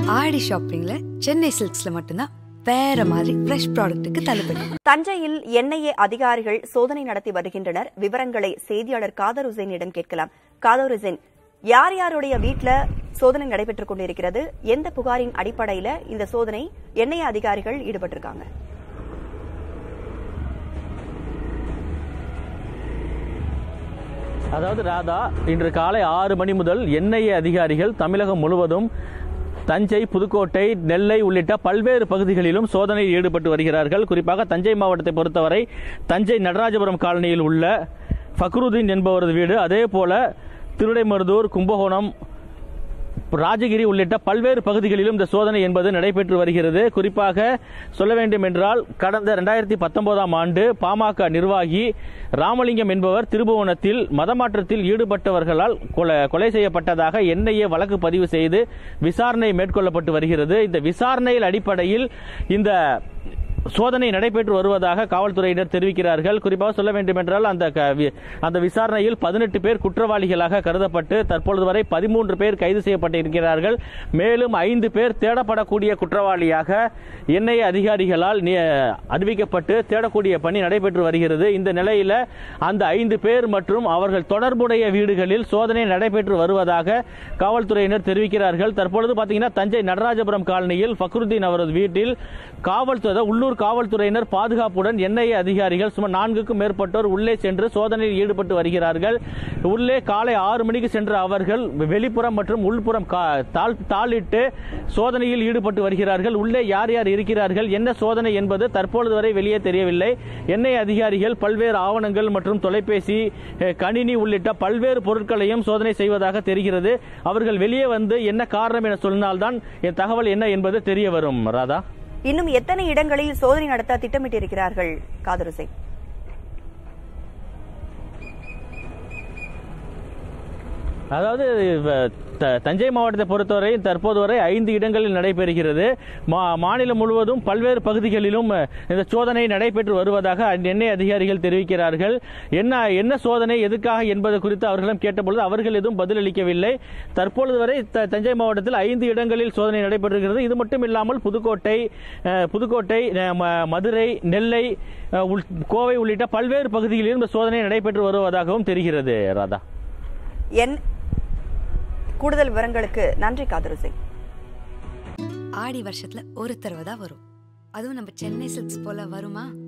ஆடி ஷாப்பிங்ல சென்னை சில்க்ஸ்ல மட்டும்தான் வேற மாதிரி ஃப்ரெஷ் ப்ராடக்ட்டுக்கு தள்ளுபடி தஞ்சையில் என்ஐஏ அதிகாரிகள் சோதனை நடத்தி வருகின்றனர் விவரங்களை செய்தியாளர் காதர் ஹுசைனிடம் கேட்கலாம் காதர் ஹுசைன் யார் யாருடைய வீட்ல சோதனை நடைபெற்றுக் கொண்டிருக்கிறது எந்த புகாரின் அடிப்படையில இந்த சோதனை என்ஐஏ அதிகாரிகள் ஈடுபட்டிருக்காங்க அதாவது ராதா இன்று காலை ஆறு மணி முதல் என்ஐஏ அதிகாரிகள் தமிழகம் முழுவதும் தஞ்சை புதுக்கோட்டை நெல்லை உள்ளிட்ட பல்வேறு பகுதிகளிலும் சோதனையில் ஈடுபட்டு வருகிறார்கள் குறிப்பாக தஞ்சை மாவட்டத்தை பொறுத்தவரை தஞ்சை நடராஜபுரம் காலனியில் உள்ள ஃபக்ருதீன் என்பவரது வீடு அதே போல திருடைமருதூர் கும்பகோணம் ராஜகிரி உள்ளிட்ட பல்வேறு பகுதிகளிலும் இந்த சோதனை என்பது நடைபெற்று வருகிறது குறிப்பாக சொல்ல வேண்டும் என்றால் கடந்த ரெண்டாயிரத்தி பத்தொன்பதாம் ஆண்டு பாமக நிர்வாகி ராமலிங்கம் என்பவர் திருபுவனத்தில் மதமாற்றத்தில் ஈடுபட்டவர்களால் கொலை கொலை செய்யப்பட்டதாக என்ஐஏ வழக்கு பதிவு செய்து விசாரணை மேற்கொள்ளப்பட்டு வருகிறது இந்த விசாரணையில் அடிப்படையில் இந்த சோதனை நடைபெற்று வருவதாக காவல்துறையினர் தெரிவிக்கிறார்கள் குறிப்பாக சொல்ல வேண்டும் என்றால் அந்த க- வி- அந்த விசாரணையில் பதினெட்டு பேர் குற்றவாளிகளாக கருதப்பட்டு தற்பொழுது வரை பதிமூன்று பேர் கைது செய்யப்பட்டிருக்கிறார்கள் மேலும் ஐந்து பேர் தேடப்படக்கூடிய குற்றவாளியாக என்ஐஏ அதிகாரிகளால் நி- அறிவிக்கப்பட்டு தேடக்கூடிய பணி நடைபெற்று வருகிறது இந்த நிலையில அந்த ஐந்து பேர் மற்றும் அவர்கள் தொடர்புடைய வீடுகளில் சோதனை நடைபெற்று வருவதாக காவல்துறையினர் தெரிவிக்கிறார்கள் தற்பொழுது பார்த்தீங்கன்னா தஞ்சை நடராஜபுரம் காலனியில் ஃபக்ருதீன் அவரது வீட்டில் காவல்துறை உள்ளூர் காவல்துறையினர் பாதுகாப்புடன் என்ஐஏ அதிகாரிகள் சுமார் நான்குக்கும் மேற்பட்டோர் உள்ளே சென்று சோதனையில் ஈடுபட்டு வருகிறார்கள் உள்ளே காலை ஆறு மணிக்கு சென்ற அவர்கள் வெளிப்புறம் மற்றும் உள்புறம் கா- தாள் தாளிட்டு சோதனையில் ஈடுபட்டு வருகிறார்கள் உள்ளே யார் யார் இருக்கிறார்கள் என்ன சோதனை என்பது தற்பொழுது வரை வெளியே தெரியவில்லை என்ஐஏ அதிகாரிகள் பல்வேறு ஆவணங்கள் மற்றும் தொலைபேசி அஹ், கணினி உள்ளிட்ட பல்வேறு பொருட்களையும் சோதனை செய்வதாக தெரிகிறது அவர்கள் வெளியே வந்து என்ன காரணம் என சொன்னால்தான் என் தகவல் என்ன என்பது தெரிய வரும் ராதா இன்னும் எத்தனை இடங்களில் சோதனை நடத்த திட்டமிட்டிருக்கிறார்கள் காதர் ஹுசைன் அதாவது வ- த- தஞ்சை மாவட்டத்தை பொறுத்தவரை தற்போது வரை ஐந்து இடங்களில் நடைபெறுகிறது மா- மாநிலம் முழுவதும் பல்வேறு பகுதிகளிலும் அஹ், இந்த சோதனை நடைபெற்று வருவதாக எண்ணெய் அதிகாரிகள் தெரிவிக்கிறார்கள் என்ன என்ன சோதனை எதுக்காக என்பது குறித்து அவர்களிடம் கேட்டபொழுது அவர்கள் எதுவும் பதிலளிக்கவில்லை தற்பொழுது வரை த- தஞ்சை மாவட்டத்தில் ஐந்து இடங்களில் சோதனை நடைபெற்றிருக்கிறது இது மட்டும் இல்லாமல் புதுக்கோட்டை அஹ், புதுக்கோட்டை அஹ், ம- மதுரை நெல்லை அஹ், உள்- கோவை உள்ளிட்ட பல்வேறு பகுதிகளிலும் இந்த சோதனை நடைபெற்று வருவதாகவும் தெரிகிறது ராதா என் கூடுதல் விவரங்களுக்கு நன்றி காதர் ஹுசைன் ஆடி வருஷத்துல ஒரு தடவை தான் வரும் அதுவும் நம்ம சென்னை சில்க்ஸ் போல வருமா